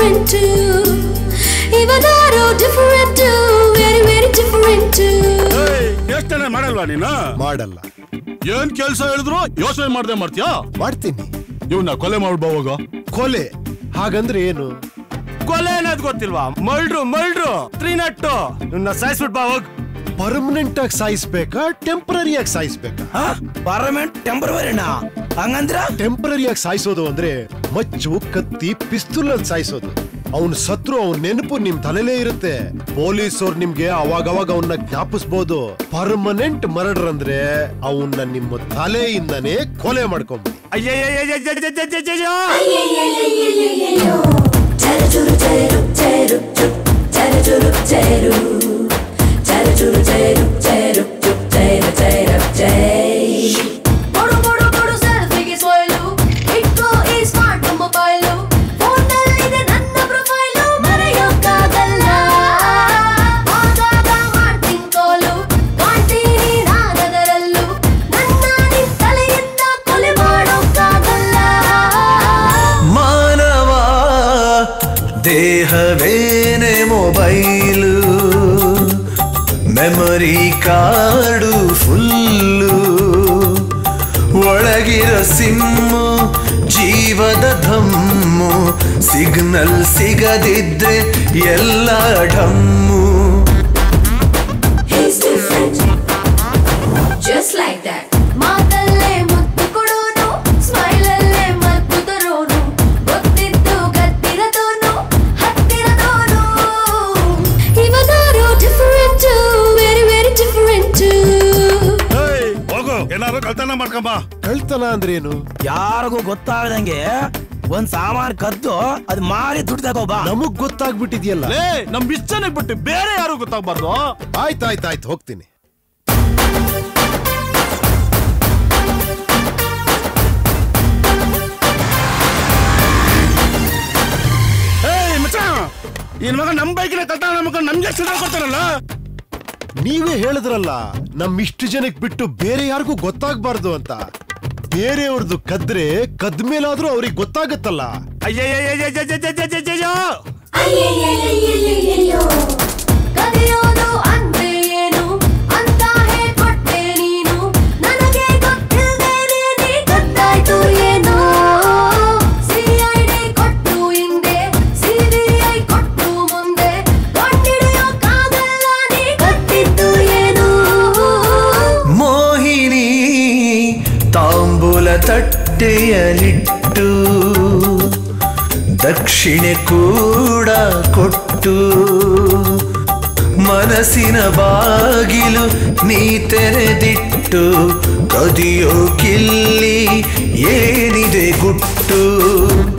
different too. Even Aro different too. Very, very different too. ಯೋಚನೆ ಮಾಡಲ್ವಾ ನೀನು ಮಾಡಲ್ಲ ಏನ್ ಕೆಲ್ಸ ಹೇಳಿದ್ರು ಯೋಚನೆ ಮಾಡ್ದೆ ಮಾಡ್ತೀಯಾ ಮಾಡ್ತೀನಿ ಇವನ್ನ ಕೊಲೆ ಮಾಡ್ಬೋವಾಗ ಕೊಲೆ ಹಾಗಂದ್ರೆ ಏನು ಕೊಲೆ ಅನ್ನೋದು ಗೊತ್ತಿಲ್ವಾ ಮಲ್ಡ್ರು ಮಲ್ಡ್ರು ತ್ರೀನಟ್ಟು ನಿನ್ನ ಸಾಯಿಸ್ಬಿಟ್ ಬಾ ಹೋಗ್ ಪರ್ಮನೆಂಟ್ ಆಗಿ ಸಾಯಿಸ್ಬೇಕಾ ಟೆಂಪರರಿ ಆಗಿ ಸಾಯಿಸ್ಬೇಕಾ ಪಾರ್ಲಿಮೆಂಟ್ ಟೆಂಪರವರಿನ ಹಂಗಂದ್ರ ಟೆಂಪರರಿ ಆಗಿ ಸಾಯಿಸೋದು ಅಂದ್ರೆ ಮಚ್ಚು ಕತ್ತಿ ಪಿಸ್ತೂಲ್ ಅಲ್ಲಿ ಸಾಯಿಸೋದು ಅವನ್ ಸತ್ರು ಅವನ್ ನೆನಪು ನಿಮ್ ತಲೆಲೇ ಇರುತ್ತೆ ಪೊಲೀಸವ್ರು ನಿಮ್ಗೆ ಅವಾಗವಾಗ ಅವನ್ನ ಜ್ಞಾಪಿಸ್ಬೋದು ಪರ್ಮನೆಂಟ್ ಮರ್ಡರ್ ಅಂದ್ರೆ ಅವನ್ನ ನಿಮ್ಮ ತಲೆಯಿಂದನೇ ಕೊಲೆ ಮಾಡ್ಕೊಂಬಿಡಿ ಅಯ್ಯಯ್ಯಯ್ಯಯ್ಯಯ್ಯಯ್ಯಯ್ಯಯ್ಯಯ್ಯೋ Terru, terru, terru, terru, terru, terru. Terru, terru, terru, terru, terru, terru, terru. ಬಡು ಬಡು ಬಡು ಸೆಲ್ಫಿಗೆ ಸೊಯ್ಲು ಇಟ್ಕೋ ಈ ಸ್ಮಾರ್ಟ್ ಮೊಬೈಲು ಫೋನಲ್ಲಿದೆ ನನ್ನ ಪ್ರೊಫೈಲು ಮರೆಯೋಕ್ಕಾಗಲ್ಲ ಆಗಾಗ ಮಾಡ್ತೀನಿ ಕಾಲು ಕಾಣ್ತೀನಿ ನಾನದರಲ್ಲೂ ನನ್ನ ನಿನ್ ತಲೆಯಿಂದ ಕೊಲೆ ಮಾಡೋಕ್ಕಾಗಲ್ಲ ಮಾನವ ದೇಹವೇನೆ ಮೊಬೈಲು ಮೆಮೊರಿ ಕಾರ್ಡು ಫುಲ್ಲು ಒಳಗಿರ ಸಿಮ್ಮು ಜೀವದ ಧಮ್ಮು ಸಿಗ್ನಲ್ ಸಿಗದಿದ್ರೆ ಎಲ್ಲ ಢಮ್ಮು He's different, just like that. ಮಾತಲ್ಲೇ ಮುತ್ತು ಕೊಡೋನು ಸ್ಮೈಲಲ್ಲೇ ಮದ್ದು ತರೋನು ಗೊತ್ತಿದ್ದು ಗತ್ತಿರದೋನು ಹತ್ತಿರದೋನು ಇವನಾರು ಡಿಫರೆಂಟ್ ವೆರಿ ವೆರಿ ಡಿಫರೆಂಟ್ ಹೋಗು ಏನಾರು ಕಳ್ತನ ಮಾಡ್ಕೊಂಬ ಕಳ್ತನ ಅಂದ್ರೆ ಏನು ಯಾರಿಗೂ ಗೊತ್ತಾಗದಂಗೆ ಒಂದ್ ಸಾಮಾನ್ ಕದ್ದು ಅದ್ ಮಾರಿ ದುಡ್ಡು ತಗೋಬಾ ನಮಗ್ ಗೊತ್ತಾಗ್ಬಿಟ್ಟಿದ್ಯಲ್ಲ ಲೇ ನಮ್ ಇಷ್ಟನೇ ಬಿಟ್ಟು ಬೇರೆ ಯಾರು ಗೊತ್ತಾಗ್ಬಾರ್ದು ಆಯ್ತಾಯ್ತಾಯ್ತು ಹೋಗ್ತೀನಿ ಏಯ್ ಮಚ್ಚ ಈ ಮಗ ನಮ್ ಬೈಕಿನ ಕಳ್ತನ ನಮ್ಗೆ ನಮ್ಗೆ ಸಿಡ ಕೊಡ್ತಾರಲ್ಲ ನೀವೇ ಹೇಳಿದ್ರಲ್ಲ ನಮ್ ಇಷ್ಟು ಜನಕ್ ಬಿಟ್ಟು ಬೇರೆ ಯಾರಿಗೂ ಗೊತ್ತಾಗ್ಬಾರ್ದು ಅಂತ ಬೇರೆಯವ್ರದ್ದು ಕದ್ರೆ ಕದ್ಮೇಲಾದ್ರೂ ಅವ್ರಿಗೆ ಗೊತ್ತಾಗತ್ತಲ್ಲ ಅಯ್ಯಯ್ಯಯ್ಯಯ್ಯಯ್ಯಯ್ಯಯ್ಯಯ್ಯಯ್ಯೋ ಅಯ್ಯಯ್ಯಯ್ಯಯ್ಯಯ್ಯಯ್ಯೋ ಕದಿಯೋದು ಅಂದ್ರೆ ಏನು ಅಂತ ಹೇಳ್ಕೊಟ್ಟೆ ನೀನು ನನಗೆ ಗೊತ್ತಿಲ್ದೇನೆ ನೀ ಗೊತ್ತಾಯ್ತು ಏನೋ ಸಿಐಡಿ ಕೊಟ್ಟು ಹಿಂದೆ ಸಿಬಿಐ ಕೊಟ್ಟು ಮುಂದೆ ಕಂಡಿಡಿಯೋಕ್ಕಾಗಲ್ಲ ನೀ ಗೊತ್ತಿದ್ದು ಏನು ಮೋಹಿನಿ ತಾಂಬೂಲ ತಟ್ಟೆಯಲಿಟ್ಟು ದಕ್ಷಿಣೆ ಕೂಡ ಕೊಟ್ಟು ಮನಸ್ಸಿನ ಬಾಗಿಲು ನೀ ತೆರೆದಿಟ್ಟು ಕದಿಯೋ ಕಿಲ್ಲಿ ಏನಿದೆ ಗುಟ್ಟು